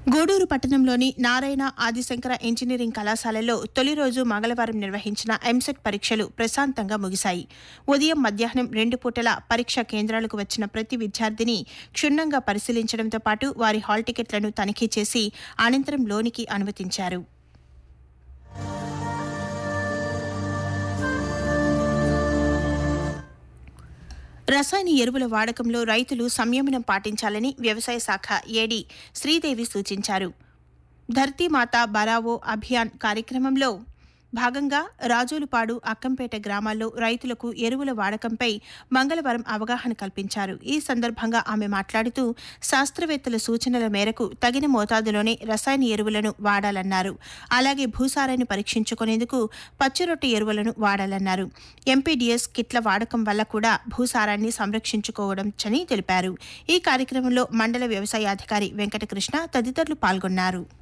గూడూరు పట్టణంలోని నారాయణ ఆదిశంకర ఇంజనీరింగ్ కళాశాలలో తొలి రోజు మంగళవారం నిర్వహించిన ఎంసెట్ పరీక్షలు ప్రశాంతంగా ముగిశాయి ఉదయం మధ్యాహ్నం రెండు పూటల పరీక్షా కేంద్రాలకు వచ్చిన ప్రతి విద్యార్థిని క్షుణ్ణంగా పరిశీలించడంతో పాటు వారి హాల్ టికెట్లను తనిఖీ చేసి అనంతరం లోనికి అనుమతించారు రసాయన ఎరువుల వాడకంలో రైతులు సంయమనం పాటించాలని వ్యవసాయ శాఖ ఏడీ శ్రీదేవి సూచించారు ధర్తీమాత బరావో అభియాన్ కార్యక్రమంలో భాగంగా రాజోలుపాడు అక్కంపేట గ్రామాల్లో రైతులకు ఎరువుల వాడకంపై మంగళవారం అవగాహన కల్పించారు ఈ సందర్భంగా ఆమె మాట్లాడుతూ శాస్త్రవేత్తల సూచనల మేరకు తగిన మోతాదులోనే రసాయన ఎరువులను వాడాలన్నారు అలాగే భూసారాన్ని పరీక్షించుకునేందుకు పచ్చిరొట్టె ఎరువులను వాడాలన్నారు ఎంపీడీఎస్ కిట్ల వాడకం వల్ల కూడా భూసారాన్ని సంరక్షించుకోవడంచని తెలిపారు ఈ కార్యక్రమంలో మండల వ్యవసాయ అధికారి వెంకటకృష్ణ తదితరులు పాల్గొన్నారు